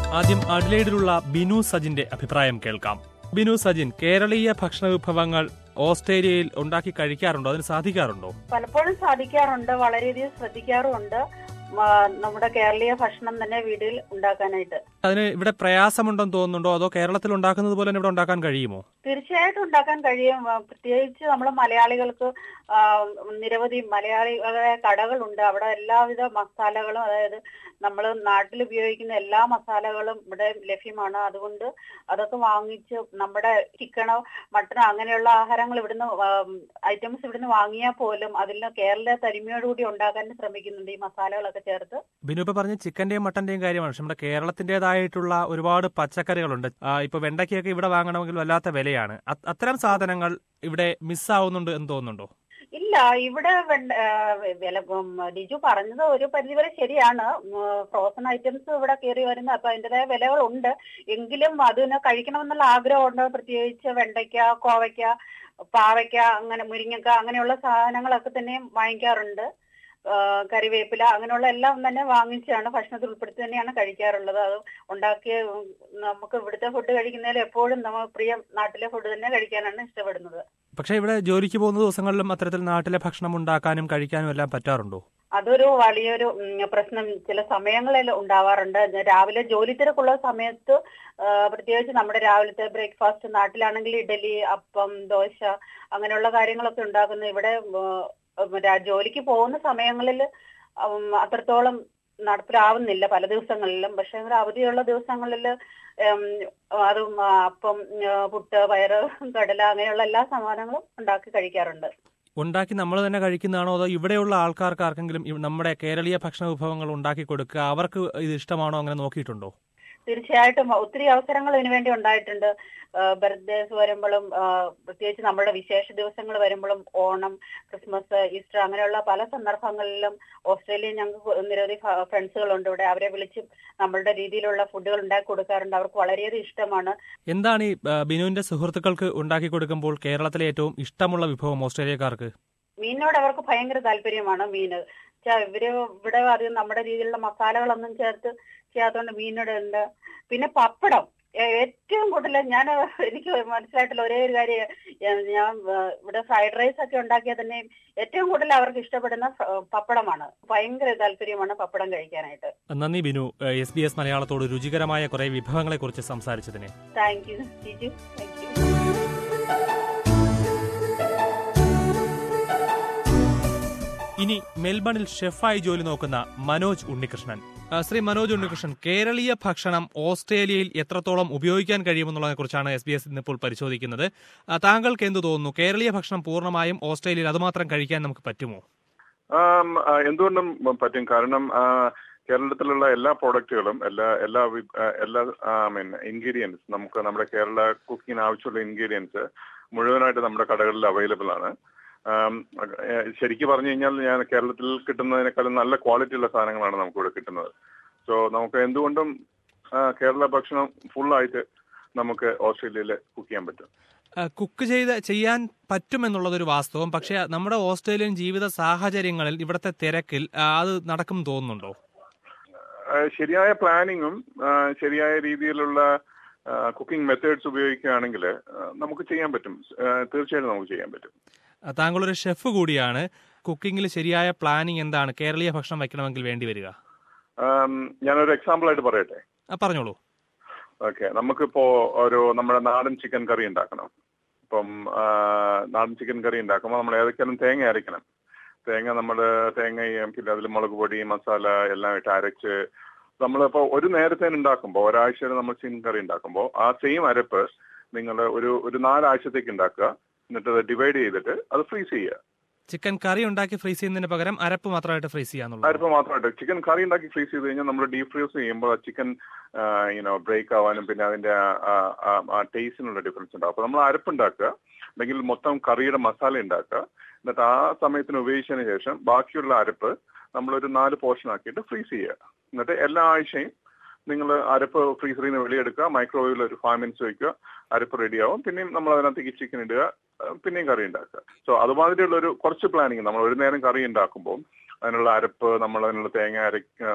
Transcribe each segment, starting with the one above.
ആദ്യം അഡ്ലൈഡിലുള്ള ബിനു സജിന്റെ അഭിപ്രായം കേൾക്കാം ബിനു സജിൻ കേരളീയ ഭക്ഷണ വിഭവങ്ങൾ ഓസ്ട്രേലിയയിൽ ഉണ്ടാക്കി കഴിക്കാറുണ്ടോ അതിന് സാധിക്കാറുണ്ടോ പലപ്പോഴും സാധിക്കാറുണ്ട് വളരെയധികം ശ്രദ്ധിക്കാറുമുണ്ട് മ- നമ്മുടെ കേരളീയ ഭക്ഷണം തന്നെ വീട്ടിൽ ഉണ്ടാക്കാനായിട്ട് അതിന് ഇവിടെ പ്രയാസമുണ്ടെന്ന് തോന്നുന്നുണ്ടോ അതോ കേരളത്തിൽ ഉണ്ടാക്കുന്നത് പോലെ തന്നെ ഇവിടെ ഉണ്ടാക്കാൻ കഴിയുമോ തീർച്ചയായിട്ടും ഉണ്ടാക്കാൻ കഴിയും ആ, പ്രത്യേകിച്ച് നമ്മൾ മലയാളികൾക്ക് ആ, നിരവധി മലയാളികളെ കടകളുണ്ട് അവിടെ എല്ലാവിധ മസാലകളും അതായത് നമ്മൾ നാട്ടിൽ ഉപയോഗിക്കുന്ന എല്ലാ മസാലകളും ഇവിടെ ലഭ്യമാണ് അതുകൊണ്ട് അതൊക്കെ വാങ്ങിച്ച് നമ്മുടെ ചിക്കനോ മട്ടനോ അങ്ങനെയുള്ള ആഹാരങ്ങൾ ഇവിടുന്ന് ഐറ്റംസ് ഇവിടുന്ന് വാങ്ങിയാൽ പോലും അതിൽ കേരള തനിമയോടുകൂടി ഉണ്ടാക്കാൻ ശ്രമിക്കുന്നുണ്ട് ഈ മസാലകളൊക്കെ ചേർത്ത് ബിനു ഇപ്പൊ പറഞ്ഞ ചിക്കന്റെയും മട്ടന്റെയും കാര്യമാണ് പക്ഷെ നമ്മുടെ കേരളത്തിന്റേതായിട്ടുള്ള ഒരുപാട് പച്ചക്കറികളുണ്ട് ആ, ഇപ്പൊ വെണ്ടയ്ക്കൊക്കെ ഇവിടെ വാങ്ങണമെങ്കിൽ വല്ലാത്ത വിലയാണ് അ- അത്തരം സാധനങ്ങൾ ഇവിടെ മിസ്സാവുന്നുണ്ട് എന്ന് തോന്നുന്നുണ്ടോ ഇല്ല ഇവിടെ വെണ്ട- ആ, വില ഉം, ലിജു പറഞ്ഞത് ഒരു പരിധിവരെ ശരിയാണ് ഫ്രോസൺ ഐറ്റംസ് ഇവിടെ കയറി വരുന്ന അപ്പൊ അതിൻ്റെതായ വിലകളുണ്ട് എങ്കിലും അതിന് കഴിക്കണമെന്നുള്ള ആഗ്രഹമുണ്ട് പ്രത്യേകിച്ച് വെണ്ടയ്ക്ക കോവയ്ക്ക പാവയ്ക്ക അങ്ങനെ മുരിങ്ങക്ക അങ്ങനെയുള്ള സാധനങ്ങളൊക്കെ തന്നെ വാങ്ങിക്കാറുണ്ട് ആ, കറിവേപ്പില അങ്ങനെയുള്ള എല്ലാം തന്നെ വാങ്ങിച്ചാണ് ഭക്ഷണത്തിൽ ഉൾപ്പെടുത്തി തന്നെയാണ് കഴിക്കാറുള്ളത് അത് ഉണ്ടാക്കിയ ഉം, നമുക്ക് ഇവിടുത്തെ ഫുഡ് കഴിക്കുന്നതിൽ എപ്പോഴും നമ്മൾ പ്രിയ നാട്ടിലെ ഫുഡ് തന്നെ കഴിക്കാനാണ് ഇഷ്ടപ്പെടുന്നത് പക്ഷെ ഇവിടെ ജോലിക്ക് പോകുന്ന ദിവസങ്ങളിലും അത്തരത്തിൽ നാട്ടിലെ ഭക്ഷണം ഉണ്ടാക്കാനും കഴിക്കാനും എല്ലാം പറ്റാറുണ്ടോ അതൊരു വലിയൊരു ഉം, പ്രശ്നം ചില സമയങ്ങളിൽ ഉണ്ടാവാറുണ്ട് ഞാൻ രാവിലെ ജോലി തിരക്കുള്ള സമയത്ത് ആ, പ്രത്യേകിച്ച് നമ്മുടെ രാവിലത്തെ ബ്രേക്ക്ഫാസ്റ്റ് നാട്ടിലാണെങ്കിൽ ഇഡലി അപ്പം ദോശ അങ്ങനെയുള്ള കാര്യങ്ങളൊക്കെ ഉണ്ടാക്കുന്ന ഇവിടെ ഉം, രാ- ജോലിക്ക് പോകുന്ന സമയങ്ങളിൽ ഉം, അത്രത്തോളം നടപ്പിലാവുന്നില്ല പല ദിവസങ്ങളിലും പക്ഷെ അവധിയുള്ള ദിവസങ്ങളിൽ അതും ആ, അപ്പം ആ, പുട്ട് പയറ് കടല അങ്ങനെയുള്ള എല്ലാ സാധനങ്ങളും ഉണ്ടാക്കി കഴിക്കാറുണ്ട് ഉണ്ടാക്കി നമ്മൾ തന്നെ കഴിക്കുന്നതാണോ അതോ ഇവിടെയുള്ള ആൾക്കാർക്ക് ആർക്കെങ്കിലും ഇവ- നമ്മുടെ കേരളീയ ഭക്ഷണ വിഭവങ്ങൾ ഉണ്ടാക്കി കൊടുക്കുക അവർക്ക് ഇത് ഇഷ്ടമാണോ അങ്ങനെ നോക്കിയിട്ടുണ്ടോ തീർച്ചയായിട്ടും ഒത്തിരി അവസരങ്ങൾ ഇതിനു വേണ്ടി ഉണ്ടായിട്ടുണ്ട് ബർത്ത്ഡേസ് വരുമ്പോഴും ആ, പ്രത്യേകിച്ച് നമ്മുടെ വിശേഷ ദിവസങ്ങൾ വരുമ്പോഴും ഓണം ക്രിസ്മസ് ഈസ്റ്റർ അങ്ങനെയുള്ള പല സന്ദർഭങ്ങളിലും ഓസ്ട്രേലിയയിൽ ഞങ്ങൾക്ക് നിരവധി ഫ്രണ്ട്സുകളുണ്ട് ഇവിടെ അവരെ വിളിച്ച് നമ്മളുടെ രീതിയിലുള്ള ഫുഡുകൾ ഉണ്ടാക്കി കൊടുക്കാറുണ്ട് അവർക്ക് വളരെയധികം ഇഷ്ടമാണ് എന്താണ് ഈ ആ, ബിനുവിന്റെ സുഹൃത്തുക്കൾക്ക് ഉണ്ടാക്കി കൊടുക്കുമ്പോൾ കേരളത്തിലെ ഏറ്റവും ഇഷ്ടമുള്ള വിഭവം ഓസ്ട്രേലിയക്കാർക്ക് മീനിനോട് അവർക്ക് ഭയങ്കര താല്പര്യമാണ് മീന് ച- ഇവര് ഇവിടെ അത് നമ്മുടെ രീതിയിലുള്ള മസാലകളൊന്നും ചേർത്ത് ചെയ്യാത്തതുകൊണ്ട് മീനിനോട് ഉണ്ട് പിന്നെ പപ്പടം ഏ- ഏറ്റവും കൂടുതൽ ഞാൻ എനിക്ക് മനസ്സിലായിട്ടുള്ള ഒരേ ഒരു കാര്യം ഏ- ഞാൻ ഏ, ഇവിടെ ഫ്രൈഡ് റൈസ് ഒക്കെ ഉണ്ടാക്കിയാൽ തന്നെ ഏറ്റവും കൂടുതൽ അവർക്ക് ഇഷ്ടപ്പെടുന്ന ഫ- പപ്പടമാണ് ഭയങ്കര താല്പര്യമാണ് പപ്പടം കഴിക്കാനായിട്ട് നന്ദി ബിനു എസ് ബി എസ് മലയാളത്തോട് രുചികരമായ കുറെ വിഭവങ്ങളെ കുറിച്ച് സംസാരിച്ചതിന് thank you Jiju thank you ഇനി മെൽബണിൽ ഷെഫായി ജോലി നോക്കുന്ന മനോജ് ഉണ്ണികൃഷ്ണൻ ആ, ശ്രീ മനോജ് ഉണ്ണികൃഷ്ണൻ കേരളീയ ഭക്ഷണം ഓസ്ട്രേലിയയിൽ എത്രത്തോളം ഉപയോഗിക്കാൻ കഴിയുമെന്നുള്ളതിനെ കുറിച്ചാണ് എസ് ബി എസ് ഇന്നിപ്പോൾ പരിശോധിക്കുന്നത് ആ, താങ്കൾക്ക് എന്ത് തോന്നുന്നു കേരളീയ ഭക്ഷണം പൂർണ്ണമായും ഓസ്ട്രേലിയയിൽ അതുമാത്രം കഴിക്കാൻ നമുക്ക് പറ്റുമോ ആം, ആ, എന്തുകൊണ്ടും പറ്റും കാരണം ആ, കേരളത്തിലുള്ള എല്ലാ പ്രോഡക്റ്റുകളും എല്ലാ എല്ലാ വി- ആ, എല്ലാ ഐ മീൻ ഇൻഗ്രീഡിയൻസ് നമുക്ക് നമ്മുടെ കേരള കുക്കിങ്ങിന് ആവശ്യമുള്ള ഇൻഗ്രീഡിയൻസ് മുഴുവനായിട്ട് നമ്മുടെ കടകളിൽ അവൈലബിൾ ആണ് ആം, ഏ, ശരിക്കും പറഞ്ഞു കഴിഞ്ഞാൽ ഞാൻ കേരളത്തിൽ കിട്ടുന്നതിനേക്കാളും നല്ല ക്വാളിറ്റിയുള്ള സാധനങ്ങളാണ് നമുക്ക് ഇവിടെ കിട്ടുന്നത് സോ നമുക്ക് എന്തുകൊണ്ടും ആ, കേരള ഭക്ഷണം ഫുള്ളായിട്ട് നമുക്ക് ഓസ്ട്രേലിയയിൽ കുക്ക് ചെയ്യാൻ പറ്റും ആ, കുക്ക് ചെയ്ത് ചെയ്യാൻ പറ്റുമെന്നുള്ളതൊരു വാസ്തവം പക്ഷേ നമ്മുടെ ഓസ്ട്രേലിയൻ ജീവിത സാഹചര്യങ്ങളിൽ ഇവിടുത്തെ തിരക്കിൽ ആ, അത് നടക്കും തോന്നുന്നുണ്ടോ ആ, ശരിയായ പ്ലാനിങ്ങും ആ, ശരിയായ രീതിയിലുള്ള കുക്കിംഗ് മെത്തേഡ്സ് ഉപയോഗിക്കുകയാണെങ്കിൽ നമുക്ക് ചെയ്യാൻ പറ്റും ആ, തീർച്ചയായിട്ടും നമുക്ക് ചെയ്യാൻ പറ്റും ആ, താങ്കളൊരു ഷെഫ് കൂടിയാണ് കുക്കിങ്ങിൽ ശരിയായ പ്ലാനിങ് എന്താണ് കേരളീയ ഭക്ഷണം വയ്ക്കണമെങ്കിൽ വേണ്ടി വരിക ആം, ഞാനൊരു എക്സാമ്പിൾ ആയിട്ട് പറയട്ടെ ആ, പറഞ്ഞോളൂ ഓക്കെ നമുക്കിപ്പോ ഒരു നമ്മുടെ നാടൻ ചിക്കൻ കറി ഉണ്ടാക്കണം ഇപ്പം ആ, നാടൻ ചിക്കൻ കറി ഉണ്ടാക്കുമ്പോൾ നമ്മൾ ഏതൊക്കെയാലും തേങ്ങ അരയ്ക്കണം തേങ്ങ നമ്മൾ തേങ്ങയും പിന്നെ അതിൽ മുളക് പൊടി മസാല എല്ലാം ഇട്ട് അരച്ച് നമ്മളിപ്പോൾ ഒരു നേരത്തേന് ഉണ്ടാക്കുമ്പോൾ ഒരാഴ്ചയിൽ നമ്മൾ ചിക്കൻ കറി ഉണ്ടാക്കുമ്പോൾ ആ സെയിം അരപ്പ് നിങ്ങൾ ഒരു ഒരു നാലാഴ്ചത്തേക്ക് ഉണ്ടാക്കുക എന്നിട്ട് അത് ഡിവൈഡ് ചെയ്തിട്ട് അത് ഫ്രീസ് ചെയ്യുക ചിക്കൻ കറി ഉണ്ടാക്കി ഫ്രീസ് ചെയ്യുന്നതിന് പകരം അരപ്പ് മാത്രമായിട്ട് ഫ്രീസ് ചെയ്യാന്നുള്ളത് അരപ്പ് മാത്രമായിട്ട് ചിക്കൻ കറി ഉണ്ടാക്കി ഫ്രീസ് ചെയ്ത് കഴിഞ്ഞാൽ നമ്മൾ ഡീപ് ഫ്രീസ് ചെയ്യുമ്പോൾ ചിക്കൻ യുനോ ബ്രേക്ക് ആവാനും പിന്നെ അതിന്റെ ആ ടേസ്റ്റിനുള്ള ഡിഫറൻസ് ഉണ്ടാവും അപ്പൊ നമ്മൾ അരപ്പ് ഉണ്ടാക്കുക അല്ലെങ്കിൽ മൊത്തം കറിയുടെ മസാല ഉണ്ടാക്കുക എന്നിട്ട് ആ സമയത്തിന് ഉപയോഗിച്ചതിന് ശേഷം ബാക്കിയുള്ള അരപ്പ് നമ്മളൊരു നാല് പോർഷൻ ആക്കിയിട്ട് ഫ്രീസ് ചെയ്യുക എന്നിട്ട് എല്ലാ ആഴ്ചയും നിങ്ങൾ അരപ്പ് ഫ്രീസറിൽ നിന്ന് വെളിയെടുക്കുക മൈക്രോവേവിൽ ഒരു ഫൈവ് മിനിറ്റ്സ് വയ്ക്കുക അരപ്പ് റെഡിയാവും പിന്നെയും നമ്മൾ അതിനകത്തേക്ക് ചിക്കൻ ഇടുക ആ, പിന്നെയും കറി ഉണ്ടാക്കുക സോ അതുമാതിരിയുള്ള ഒരു കുറച്ച് പ്ലാനിങ് നമ്മൾ ഒരു നേരം കറി ഉണ്ടാക്കുമ്പോൾ അതിനുള്ള അരപ്പ് നമ്മൾ അതിനുള്ള തേങ്ങ അരയ്ക്ക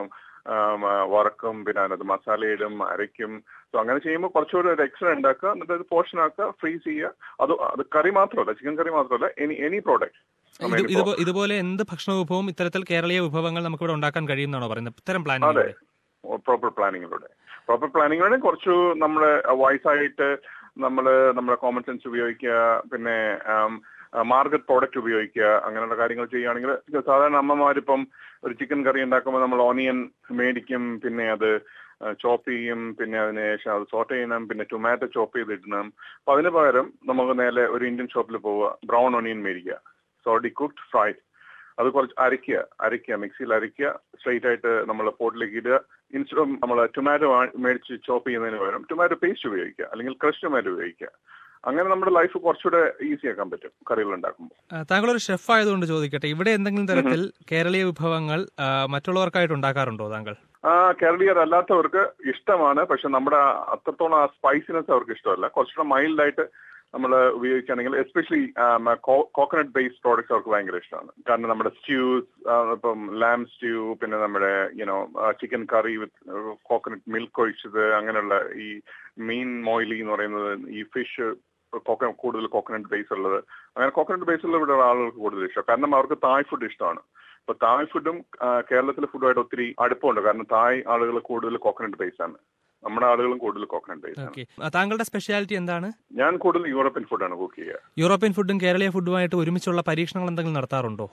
ആം, ആ, വറക്കും പിന്നെ അതിനകത്ത് മസാല ഇടും അരയ്ക്കും സോ അങ്ങനെ ചെയ്യുമ്പോൾ കുറച്ചുകൂടി ഒരു എക്സ്ട്രാ ഉണ്ടാക്കുക എന്നിട്ട് അത് പോർഷൻ ആക്കുക ഫ്രീസ് ചെയ്യുക അത് അത് കറി മാത്രമല്ല ചിക്കൻ കറി മാത്രമല്ല എനി എനി പ്രോഡക്റ്റ് ഇത് ഇതുപോ- ഇതുപോലെ എന്ത് ഭക്ഷണ വിഭവവും ഇത്തരത്തിൽ കേരളീയ വിഭവങ്ങൾ നമുക്ക് ഇവിടെ ഉണ്ടാക്കാൻ കഴിയുമെന്നാണോ പറയുന്നത് ഇത്തരം അതെ പ്ലാനിലൂടെ പ്രോപ്പർ പ്ലാനിങ്ങിലൂടെ പ്രോപ്പർ പ്ലാനിങ്ങിലൂടെ കുറച്ച് നമ്മൾ വയസ്സായിട്ട് നമ്മൾ നമ്മുടെ കോമൺ സെൻസ് ഉപയോഗിക്കുക പിന്നെ മാർക്കറ്റ് പ്രോഡക്റ്റ് ഉപയോഗിക്കുക അങ്ങനെയുള്ള കാര്യങ്ങൾ ചെയ്യുകയാണെങ്കിൽ സാധാരണ അമ്മമാരിപ്പം ഒരു ചിക്കൻ കറി ഉണ്ടാക്കുമ്പോൾ നമ്മൾ ഓണിയൻ മേടിക്കും പിന്നെ അത് ചോപ്പ് ചെയ്യും പിന്നെ അതിന് ശേഷം അത് സോട്ട് ചെയ്യണം പിന്നെ ടൊമാറ്റോ ചോപ്പ് ചെയ്തിടണം അപ്പൊ അതിന് പകരം നമുക്ക് നേരെ ഒരു ഇന്ത്യൻ ഷോപ്പിൽ പോവുക ബ്രൗൺ ഓണിയൻ മേടിക്കുക സോൾഡി കുക്ഡ് ഫ്രൈഡ് അത് കുറച്ച് അരയ്ക്കുക അരയ്ക്കുക മിക്സിയിൽ അരയ്ക്കുക സ്ട്രൈറ്റ് ആയിട്ട് നമ്മൾ പോട്ടിലേക്ക് ഇടുക ഇൻസ്റ്റഡ് നമ്മൾ ടൊമാറ്റോ മേടിച്ച് ചോപ്പ് ചെയ്യുന്നതിന് പകരം ടൊമാറ്റോ പേസ്റ്റ് ഉപയോഗിക്കുക അല്ലെങ്കിൽ ക്രഷ് ടൊമാറ്റോ ഉപയോഗിക്കുക അങ്ങനെ നമ്മുടെ ലൈഫ് കുറച്ചുകൂടെ ഈസി ആക്കാൻ പറ്റും കറികൾ ഉണ്ടാക്കുമ്പോൾ ആ, താങ്കൾ ഒരു ഷെഫ് ആയതുകൊണ്ട് ചോദിക്കട്ടെ ഇവിടെ എന്തെങ്കിലും തരത്തിൽ കേരളീയ വിഭവങ്ങൾ ആ, മറ്റുള്ളവർക്കായിട്ട് ഉണ്ടാക്കാറുണ്ടോ താങ്കൾ ആ കേരളീയർ അല്ലാത്തവർക്ക് ഇഷ്ടമാണ് പക്ഷെ നമ്മുടെ അത്രത്തോളം ആ സ്പൈസിനെസ് അവർക്ക് ഇഷ്ടമല്ല കുറച്ചുകൂടെ മൈൽഡ് ആയിട്ട് നമ്മൾ ഉപയോഗിക്കുകയാണെങ്കിൽ എസ്പെഷ്യലി കോക്കനട്ട് ബേസ്ഡ് പ്രോഡക്ട്സ് അവർക്ക് ഭയങ്കര ഇഷ്ടമാണ് കാരണം നമ്മുടെ സ്റ്റ്യൂസ് ഇപ്പം ലാം സ്റ്റ്യൂ പിന്നെ നമ്മുടെ you know chicken curry with coconut milk ഒഴിച്ചത് അങ്ങനെയുള്ള ഈ മീൻ മോയിലി എന്ന് പറയുന്നത് ഈ ഫിഷ് കോക്കനട്ട് കൂടുതൽ കോക്കനട്ട് ബേസ് ഉള്ളത് അങ്ങനെ കോക്കനട്ട് ബേസ് ഉള്ള ഇവിടെ ആളുകൾക്ക് കൂടുതൽ ഇഷ്ടം കാരണം അവർക്ക് തായ് ഫുഡ് ഇഷ്ടമാണ് ഇപ്പൊ തായ് ഫുഡും കേരളത്തിലെ ഫുഡുമായിട്ട് ഒത്തിരി അടുപ്പമുണ്ട് കാരണം തായ് ആളുകൾ കൂടുതൽ കോക്കനട്ട് ബേസ് ആണ് നമ്മുടെ ആളുകളും കൂടുതൽ കോക്കനട്ട് ബേസ് ആണ് ഓക്കെ താങ്കളുടെ സ്പെഷ്യാലിറ്റി എന്താണ് ഞാൻ കൂടുതൽ യൂറോപ്യൻ ഫുഡാണ് കുക്ക് ചെയ്യുക യൂറോപ്യൻ ഫുഡും കേരളീയ ഫുഡുമായിട്ട് ഒരുമിച്ചുള്ള പരീക്ഷണങ്ങൾ എന്തെങ്കിലും നടത്താറുണ്ടോ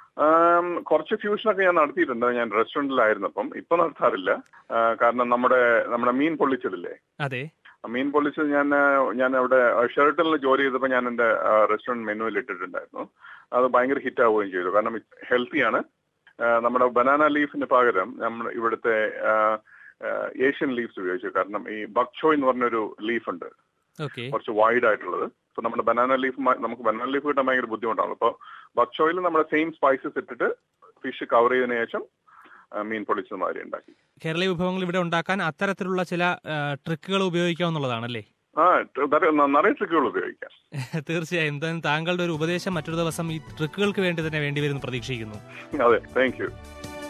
ആം, കുറച്ച് ഫ്യൂഷനൊക്കെ ഞാൻ നടത്തിയിട്ടുണ്ട് ഞാൻ റെസ്റ്റോറന്റിലായിരുന്നപ്പം ഇപ്പൊ നടത്താറില്ല ആ, കാരണം നമ്മുടെ നമ്മുടെ മീൻ പൊള്ളിച്ചതില്ലേ അതെ ആ മീൻ പൊള്ളിച്ചത് ഞാൻ ആ, ഞാൻ അവിടെ ഷെർട്ടണിൽ ജോലി ചെയ്തപ്പോൾ ഞാൻ എന്റെ റെസ്റ്റോറന്റ് മെനുവിൽ ഇട്ടിട്ടുണ്ടായിരുന്നു അത് ഭയങ്കര ഹിറ്റ് ആവുകയും ചെയ്തു കാരണം ഹെൽത്തിയാണ് നമ്മുടെ ബനാന ലീഫിന് പകരം നമ്മൾ ഇവിടുത്തെ ആ, ആ, ഏഷ്യൻ ലീവ്സ് ഉപയോഗിച്ചു കാരണം ഈ ബക്ചോയ് എന്ന് പറഞ്ഞൊരു ലീഫ് ഉണ്ട് ഓക്കെ കുറച്ച് വൈഡ് ആയിട്ടുള്ളത് ഇപ്പൊ നമ്മുടെ ബനാന ലീഫ് നമുക്ക് ബനാന ലീഫ് കിട്ടാൻ ഭയങ്കര ബുദ്ധിമുട്ടാണ് അപ്പോൾ ബക്ചോയിൽ നമ്മുടെ സെയിം സ്പൈസസ് ഇട്ടിട്ട് ഫിഷ് കവർ ചെയ്തതിനു ശേഷം ആ, മീൻ പൊള്ളിച്ചത് മാതിരി ഉണ്ടാക്കി കേരളീയ വിഭവങ്ങൾ ഇവിടെ ഉണ്ടാക്കാൻ അത്തരത്തിലുള്ള ചില ട്രിക്കുകൾ ഉപയോഗിക്കാവുന്നതാണല്ലേ ആ ധാരാ- നിറയെ ട്രിക്കുകൾ ഉപയോഗിക്കാം തീർച്ചയായും എന്തായാലും താങ്കളുടെ ഒരു ഉപദേശം മറ്റൊരു ദിവസം ഈ ട്രിക്കുകൾക്ക് വേണ്ടി തന്നെ വേണ്ടി വരുന്നു പ്രതീക്ഷിക്കുന്നു അതെ താങ്ക് യു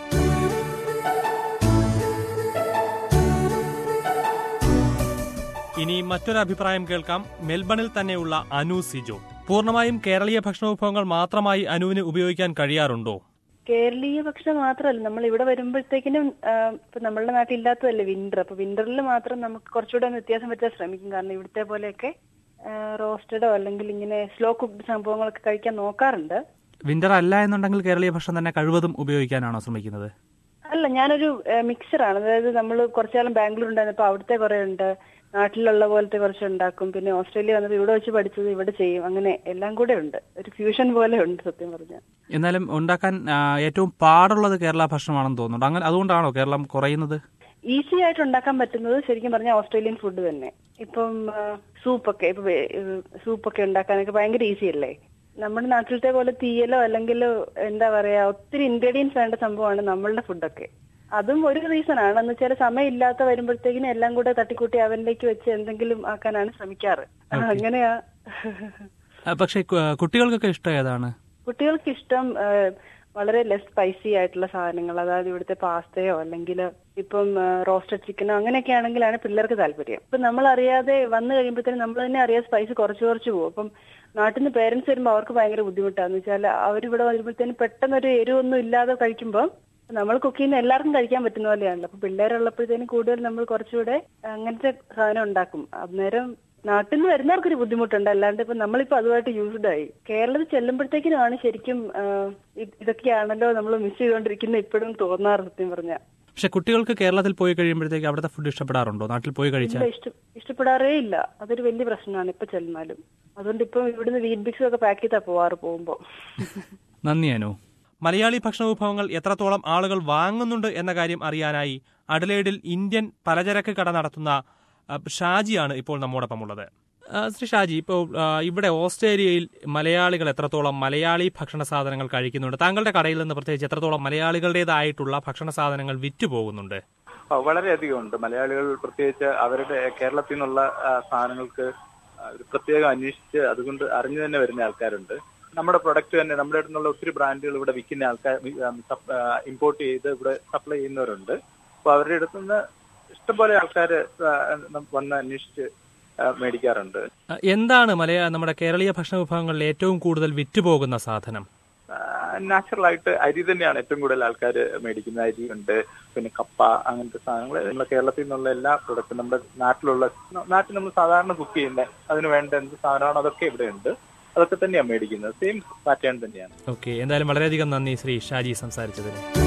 ഇനി മറ്റൊരു അഭിപ്രായം കേൾക്കാം മെൽബണിൽ തന്നെയുള്ള അനു സിജോ പൂർണ്ണമായും കേരളീയ ഭക്ഷണ വിഭവങ്ങൾ മാത്രമായി അനുവിന് ഉപയോഗിക്കാൻ കഴിയാറുണ്ടോ കേരളീയ ഭക്ഷണം മാത്രമല്ല നമ്മൾ ഇവിടെ വരുമ്പോഴത്തേക്കിനും ആ, ഇപ്പൊ നമ്മളുടെ നാട്ടിൽ ഇല്ലാത്തതല്ലേ വിന്റർ അപ്പൊ വിന്ററിൽ മാത്രം നമുക്ക് കുറച്ചുകൂടെ ഒന്ന് വ്യത്യാസം വരുത്താൻ ശ്രമിക്കും കാരണം ഇവിടുത്തെ പോലെയൊക്കെ റോസ്റ്റഡോ അല്ലെങ്കിൽ ഇങ്ങനെ സ്ലോ കുക്ക്ഡ് സംഭവങ്ങളൊക്കെ കഴിക്കാൻ നോക്കാറുണ്ട് വിന്റർ അല്ല എന്നുണ്ടെങ്കിൽ കേരളീയ ഭക്ഷണം തന്നെ കഴിവതും ഉപയോഗിക്കാനാണോ ശ്രമിക്കുന്നത് അല്ല ഞാനൊരു മിക്സറാണ് അതായത് നമ്മൾ കുറച്ചുകാലം ബാംഗ്ലൂർ ഉണ്ടായിരുന്നപ്പോൾ അവിടുത്തെ കുറെ ഉണ്ട് നാട്ടിലുള്ള പോലത്തെ കുറച്ച് ഉണ്ടാക്കും പിന്നെ ഓസ്ട്രേലിയ വന്നപ്പോൾ ഇവിടെ വെച്ച് പഠിച്ചത് ഇവിടെ ചെയ്യും അങ്ങനെ എല്ലാം കൂടെ ഉണ്ട് ഒരു ഫ്യൂഷൻ പോലെ ഉണ്ട് സത്യം പറഞ്ഞാൽ എന്നാലും ഉണ്ടാക്കാൻ ആ, ഏറ്റവും പാടുള്ളത് കേരള ഭക്ഷണമാണെന്ന് തോന്നുന്നുണ്ട് അങ്ങനെ അതുകൊണ്ടാണോ കേരളം കുറയുന്നത് ഈസി ആയിട്ട് ഉണ്ടാക്കാൻ പറ്റുന്നത് ശരിക്കും പറഞ്ഞാൽ ഓസ്ട്രേലിയൻ ഫുഡ് തന്നെ ഇപ്പം സൂപ്പൊക്കെ ഇപ്പൊ സൂപ്പൊക്കെ ഉണ്ടാക്കാനൊക്കെ ഭയങ്കര ഈസി അല്ലേ നമ്മുടെ നാട്ടിലത്തെ പോലെ തീയലോ അല്ലെങ്കിൽ എന്താ പറയാ ഒത്തിരി ഇൻഗ്രീഡിയൻസ് വേണ്ട സംഭവമാണ് നമ്മളുടെ ഫുഡൊക്കെ അതും ഒരു റീസൺ ആണ് എന്ന് വെച്ചാൽ സമയമില്ലാത്ത വരുമ്പോഴത്തേക്കിനും എല്ലാം കൂടെ തട്ടിക്കൂട്ടി അവനിലേക്ക് വെച്ച് എന്തെങ്കിലും ആക്കാനാണ് ശ്രമിക്കാറ് അങ്ങനെയാ ആ, പക്ഷേ കു- കുട്ടികൾക്കൊക്കെ ഇഷ്ടം ഏതാണ് കുട്ടികൾക്ക് ഇഷ്ടം ആ, വളരെ ലെസ് സ്പൈസി ആയിട്ടുള്ള സാധനങ്ങൾ അതായത് ഇവിടുത്തെ പാസ്തയോ അല്ലെങ്കിൽ ഇപ്പം റോസ്റ്റഡ് ചിക്കനോ അങ്ങനെയൊക്കെ ആണെങ്കിലാണ് പിള്ളേർക്ക് താല്പര്യം ഇപ്പൊ നമ്മൾ അറിയാതെ വന്നു കഴിയുമ്പോഴത്തേനും നമ്മൾ തന്നെ അറിയാതെ സ്പൈസ് കുറച്ച് കുറച്ച് പോകും അപ്പം നാട്ടിൽ നിന്ന് പേരൻസ് വരുമ്പോൾ അവർക്ക് ഭയങ്കര ബുദ്ധിമുട്ടാന്ന് വെച്ചാൽ അവരിവിടെ വരുമ്പോഴത്തേനും പെട്ടെന്ന് ഒരു എരിവൊന്നും ഇല്ലാതെ കഴിക്കുമ്പോൾ നമ്മൾ കുക്ക് ചെയ്യുന്ന എല്ലാവർക്കും കഴിക്കാൻ പറ്റുന്ന പോലെയാണല്ലോ അപ്പൊ പിള്ളേരുള്ളപ്പോഴത്തേനും കൂടുതൽ നമ്മൾ കുറച്ചുകൂടെ അങ്ങനത്തെ സാധനം ഉണ്ടാക്കും അന്നേരം നാട്ടിൽ നിന്ന് വരുന്നവർക്കൊരു ബുദ്ധിമുട്ടുണ്ട് അല്ലാണ്ട് ഇപ്പൊ നമ്മളിപ്പോ അതുമായിട്ട് യൂസ്ഡ് ആയി കേരളത്തിൽ ചെല്ലുമ്പോഴത്തേക്കിനുമാണ് ശരിക്കും ആ, ഇത് ഇതൊക്കെയാണല്ലോ നമ്മൾ മിസ് ചെയ്തുകൊണ്ടിരിക്കുന്ന ഇപ്പോഴും തോന്നാറ് സത്യം പറഞ്ഞ പക്ഷെ കുട്ടികൾക്ക് കേരളത്തിൽ പോയി കഴിയുമ്പോഴത്തേക്ക് അവിടുത്തെ ഫുഡ് ഇഷ്ടപ്പെടാറുണ്ടോ നാട്ടിൽ പോയി കഴിച്ചാൽ ഇല്ല ഇഷ്ട ഇഷ്ടപ്പെടാറേ ഇല്ല അതൊരു വലിയ പ്രശ്നമാണ് ഇപ്പൊ ചെന്നാലും അതുകൊണ്ട് ഇപ്പം ഇവിടുന്ന് വീറ്റ് ബിക്സും ഒക്കെ പാക്ക് ചെയ്താ പോവാറ് പോകുമ്പോ നന്ദി അനു മലയാളി ഭക്ഷണ വിഭവങ്ങൾ എത്രത്തോളം ആളുകൾ വാങ്ങുന്നുണ്ട് എന്ന കാര്യം അറിയാനായി അഡലേഡിൽ ഇന്ത്യൻ പലചരക്ക് കട നടത്തുന്ന ആ, ഷാജിയാണ് ഇപ്പോൾ നമ്മോടൊപ്പം ഉള്ളത് ആ, ശ്രീ ഷാജി ഇപ്പോൾ ആ, ഇവിടെ ഓസ്ട്രേലിയയിൽ മലയാളികൾ എത്രത്തോളം മലയാളി ഭക്ഷണ സാധനങ്ങൾ കഴിക്കുന്നുണ്ട് താങ്കളുടെ കടയിൽ നിന്ന് പ്രത്യേകിച്ച് എത്രത്തോളം മലയാളികളുടേതായിട്ടുള്ള ഭക്ഷണ സാധനങ്ങൾ വിറ്റുപോകുന്നുണ്ട് ആ, വളരെയധികം ഉണ്ട് മലയാളികൾ പ്രത്യേകിച്ച് അവരുടെ കേരളത്തിൽ നിന്നുള്ള ആ, സാധനങ്ങൾക്ക് ആ, ഒരു പ്രത്യേകം അന്വേഷിച്ച് അതുകൊണ്ട് അറിഞ്ഞു തന്നെ വരുന്ന ആൾക്കാരുണ്ട് നമ്മുടെ പ്രൊഡക്റ്റ് തന്നെ നമ്മുടെ അടുത്തുള്ള ഒത്തിരി ബ്രാൻഡുകൾ ഇവിടെ വിൽക്കുന്ന ആൾക്കാർ ഇമ്പോർട്ട് ചെയ്ത് ഇവിടെ സപ്ലൈ ചെയ്യുന്നവരുണ്ട് അപ്പൊ അവരുടെ അടുത്തുനിന്ന് ഇഷ്ടംപോലെ ആൾക്കാർ വന്ന് അന്വേഷിച്ച് ആ, മേടിക്കാറുണ്ട് ആ, എന്താണ് മലയാ നമ്മുടെ കേരളീയ ഭക്ഷണ വിഭവങ്ങളിൽ ഏറ്റവും കൂടുതൽ വിറ്റുപോകുന്ന സാധനം നാച്ചുറൽ ആയിട്ട് അരി തന്നെയാണ് ഏറ്റവും കൂടുതൽ ആൾക്കാർ മേടിക്കുന്ന അരി ഉണ്ട് പിന്നെ കപ്പ അങ്ങനത്തെ സാധനങ്ങൾ നമ്മുടെ കേരളത്തിൽ നിന്നുള്ള എല്ലാ പ്രൊഡക്റ്റും നമ്മുടെ നാട്ടിലുള്ള നാട്ടിൽ നമ്മൾ സാധാരണ കുക്ക് ചെയ്യുന്ന അതിന് വേണ്ട എന്ത് സാധനമാണോ അതൊക്കെ ഇവിടെ ഉണ്ട് അതൊക്കെ തന്നെയാണ് മേടിക്കുന്നത് സെയിം പാറ്റേൺ തന്നെയാണ് ഓക്കെ എന്തായാലും വളരെയധികം നന്ദി ശ്രീ ഷാജി സംസാരിച്ചതിന്